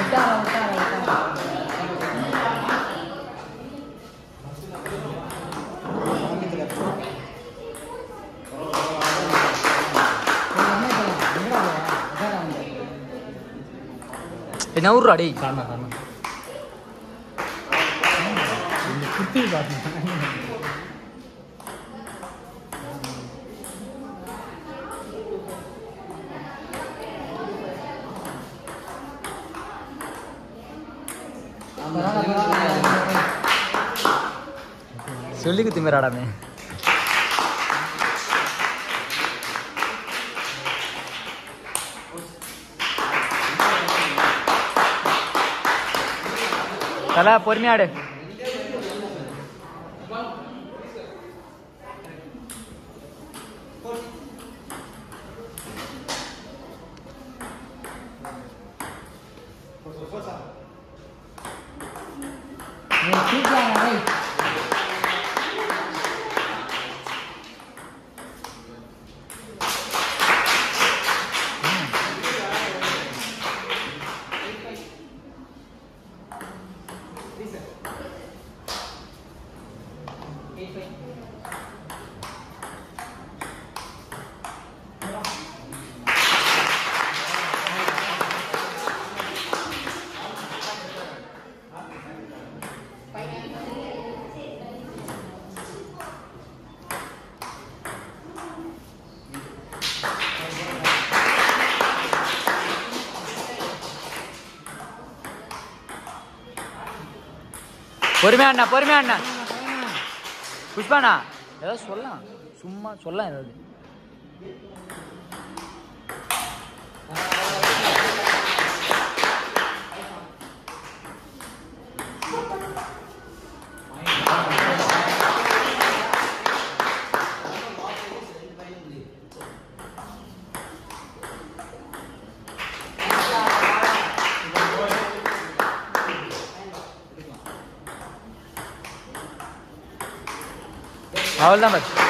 விட்டாரா விட்டாரா விட்டாரா என்ன ஊர்ரா டேய் காரணம் காரணம் குத்தி பார்த்தேன் சொல்லிக்கு திமிராடாமே தல பொறுமையாடு பொறுமையா அண்ணா பொறுமையா அண்ணா புஷ்பாண்ணா ஏதாவது சொல்லலாம் சும்மா சொல்லலாம் ஏதாவது அவ்வளோதான் பஸ்